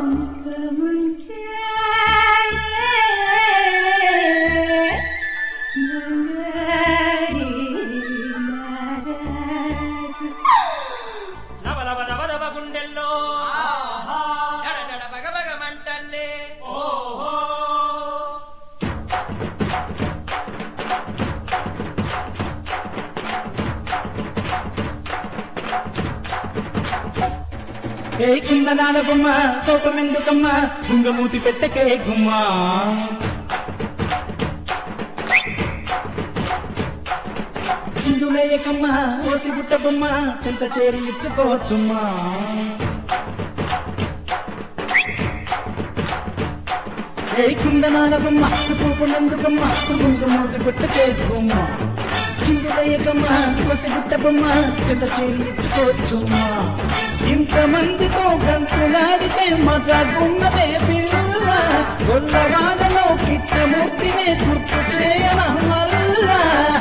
లవ లవ లవ లవ గుండెల్లో జడ జడ బగ బగ మంటల్లే ఓహో ఏ కుందనాల బొమ్మ కోపమెందుకమ్మ గుంగమూతి పెట్టకే గుమ్మ చిందులేయకమ్మ ఓసి బుట్ట బొమ్మ చింత చేరి ఇచ్చుకోవచ్చుమ్మా ఏ కుందనాల బొమ్మ కోపమెందుకమ్మ గుంగమూతి పెట్టకే గుమ్మ చిందులేయకమ్మ ఓసి బుట్ట బొమ్మ చింత చేరి ఇచ్చుకోవచ్చుమ్మా ఇంతమందితో గంతులాడితే మజాగున్నదే పిల్ల గొల్లవాడలో కిట్టమూర్తినే గుర్తు చేయన మల్లా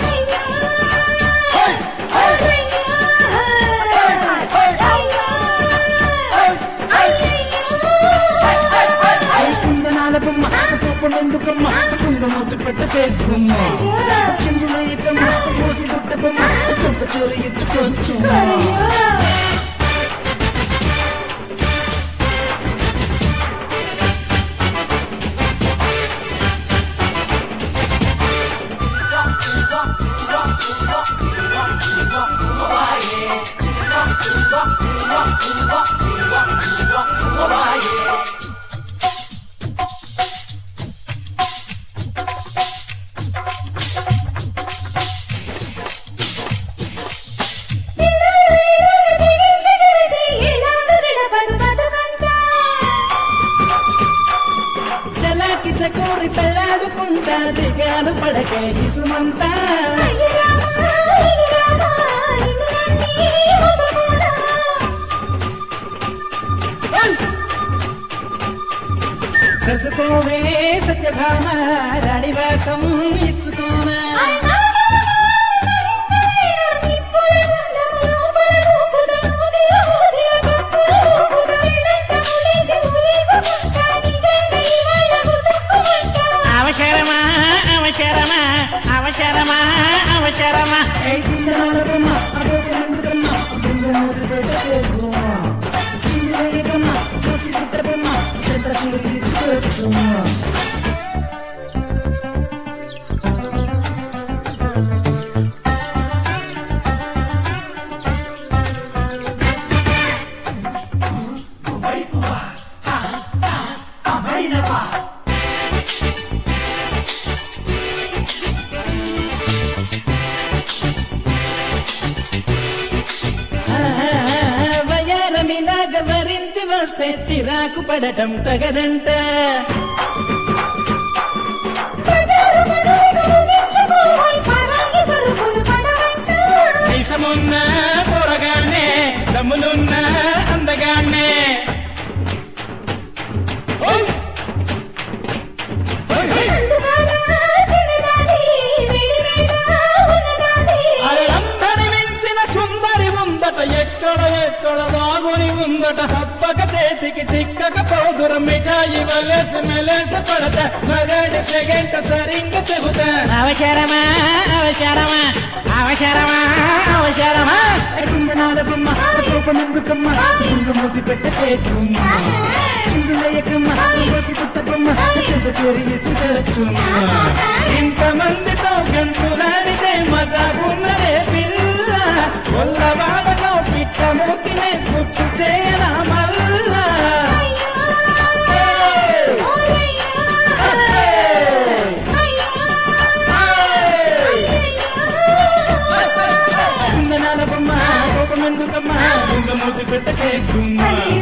కుందనాల బొమ్మ కోపం ఎందుకమ్మ కుంగమూతి పెట్టకే గుమ్మ చిందులేయకమ్మ మోసి బుట్ట బొమ్మ చింత చేరి ఇచ్చుకోవచ్చు చలాకి చకోరి పెళ్ళాడుకుంటా దిగాను పడకే ఇసుమంతా చదువుకోవే సత్యభామ రాణివాసం ఇచ్చుకోనా అవసరమా అవసరమా అవసరమా అవసరమా ఏ కుందనాల బొమ్మ అదొక ఎందుకమ్మ కుంగమూతి పెట్టకే గుమ్మ చిందులేయకమ్మ మోసి బుట్ట బొమ్మ చింత చేరి ఇచ్చుకోవచ్చు వయారమిలాగ వరించి వస్తే చిరాకు పడటం తగదంట దేశమున్న పొరగానే దమ్ములున్న అందగానే ఓయ్! ఓయ్! అల్లందరి మించిన సుందరి ఉందట ఎక్కడ ఎక్కడ దాగుని ఉందట హప్పక చేతికి చిక్కక పోదుర మిఠాయి వలసి మెలసి పడత మగడి సెగంట సరింగ చెబుతా అవసరమా అవసరమా అవసరమా అవసరమా కుందనాల బొమ్మ కోపమెందుకమ్మ కుంగమూతి పెట్టకే గుమ్మ చిందులేయకమ్మ కోసి పుట్ట బొమ్మ చెంత చేరి ఇచ్చుకోవచ్చుమ్మ ఇంతమందితో గంతులాడితే మజాగున్నదే పిల్ల కొల్లవాడలో పిట్టమూతినే గుర్తు చేయరా మల్లా కుందనాల బొమ్మ కోపమెందుకమ్మ కుంగమూతి పెట్టకే గుమ్మ